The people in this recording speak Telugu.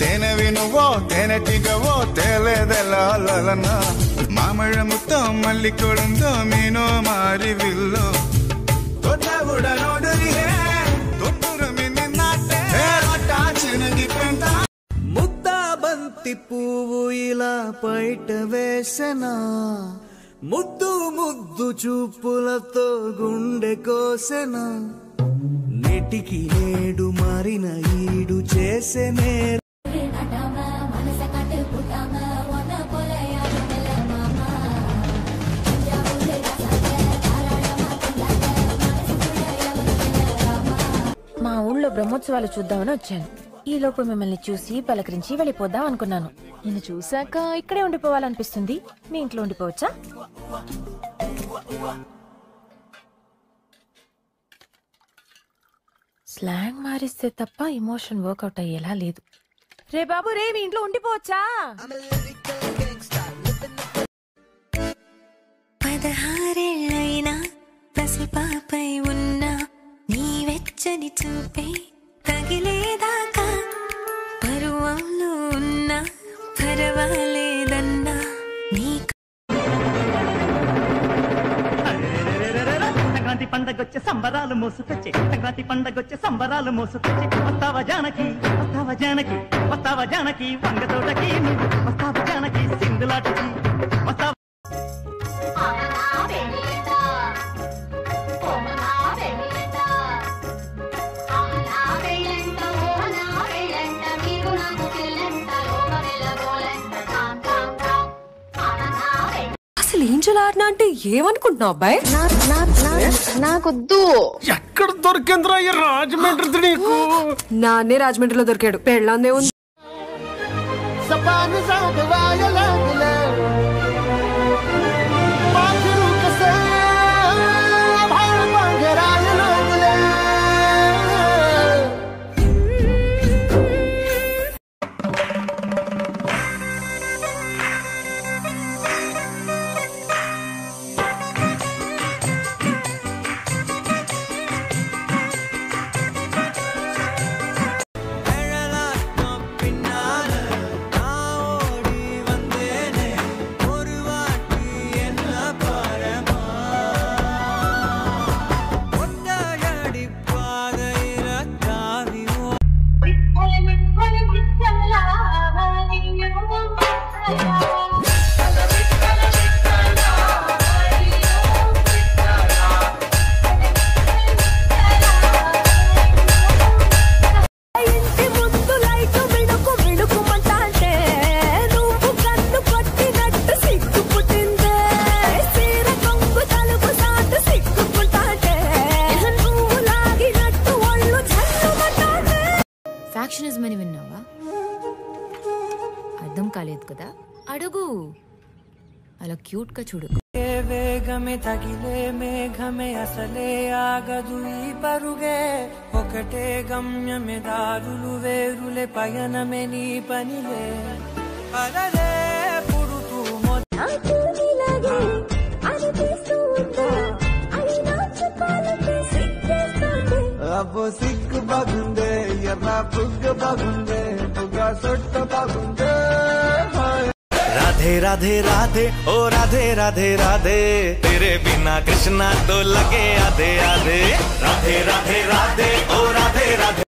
తేనెవి నువ్వో తేనెటిగవో తేలేదెలాలన మామഴ ಮುತ್ತಂ ಮಲ್ಲಿ ಕೊಡುಂದೋ ಮೀನೋ ಮಾರಿ ವಿಲ್ಲೋ ದೊಡ್ಡ ಬುಡ ನೋಡರಿಯೇ ದೊಡ್ಡರ ಮಿನ್ನಿನ್ನಾಟೆ ರೊಟ್ಟ ಚಿಣಗಿ ಪೆಂತ ముద్దా బంతి పువ్వు ఇలా బయట వేసెనా ముద్దు ముద్దు చూపులతో గుండె కోసెనా నెటికి నేడు మారిన ఈడు చేసెనే நட்டாம மனச காட்டு கூட்டாம ஒன்ன போல யாரும் இல்ல மாமா தஞ்சாவூர் ரசாய தாராளமா கொண்டாட மனசுக்குள்ள எவனும் இல்ல ராமா మా ఊళ్ళో బ్రహ్మోత్సవాలు చూద్దామని వచ్చాను ఈ లోపు మిమ్మల్ని చూసి పలకరించి వెళ్ళిపోదాం అనుకున్నాను నిన్ను చూశాక ఇక్కడే ఉండిపోవాలనిపిస్తుంది మీ ఇంట్లో ఉండిపోవచ్చా స్లాంగ్ మారిస్తే తప్ప ఇమోషన్ వర్కౌట్ అయ్యేలా లేదు రే బాబు రే మీ ఇంట్లో ఉండిపోవచ్చా పదహారేళ్ళైనా పసిపాపై ఉన్నా నీ వెచ్చని చూపే తగిలేదాకా పరువంలో ఉన్నా పర్వాలేదన్నా నీ సంక్రాంతి పండగొచ్చే సంబరాలు మోసుకొచ్చే సంక్రాంతి పండగొచ్చే సంబరాలు మోసుకొచ్చే వస్తావా జానకి వస్తావా జానకి వస్తావా జానకి వంగ తోటకి నువ్వు వస్తావా జానకి సింధులాటకి వస్తావా ఆమనా వెళ్ళేట ఓమనా వెళ్ళేట ఆమనా వెళ్ళంట ఓమనా వెళ్ళంట మీరు నాకు చెల్లంట లోక వెళ్ళగోలంట టామ్ టామ్ టామ్ ఆమనా వెళ్ళ అసలు ఏం ఆడినా అంటే ఏమనుకుంటున్నావు అబ్బాయి నాకొద్దు ఎక్కడ దొరికిందిరా ఈ రాజమండ్రి నీకు నాన్నే రాజమండ్రిలో దొరికాడు పెళ్ళాందే ఉంది பின்னால நான் ஓடி வந்தேனே ஒரு வாட்டி என்ன பாரமா ஒட்டடி பாதையில தாவி ఇంటి ముందు లైట్ మిడుకు మిడుకుమంటాంటే నువ్వు కన్ను కొట్టినట్టు సిగ్గు పుట్టిందే సీర కొంగు తలుపు సాటు సిగ్గుకుంటాంటే నువ్వు లాగినట్టు ఒళ్ళు జల్లుమంటాంటే ఫ్యాక్షనిజం అని విన్నావా అర్థం కాలేదు కదా అడుగు అలా క్యూట్ గా చూడు వేగమే తగిలే మేఘమే అసలే ఆగదు ఈ పరుగే ఒకటే గమ్యమే దారులు వేరులే పయనమే నీ పనిలే అలలే పుడుతూ అబ్బో సిగ్గు బాగుందే ఎర్ర బుగ్గ బాగుందే బుగ్గ సొట్ట బాగుందే राधे राधे राधे ओ राधे राधे राधे तेरे बिना कृष्णा तो लगे आधे आधे राधे राधे राधे ओ राधे राधे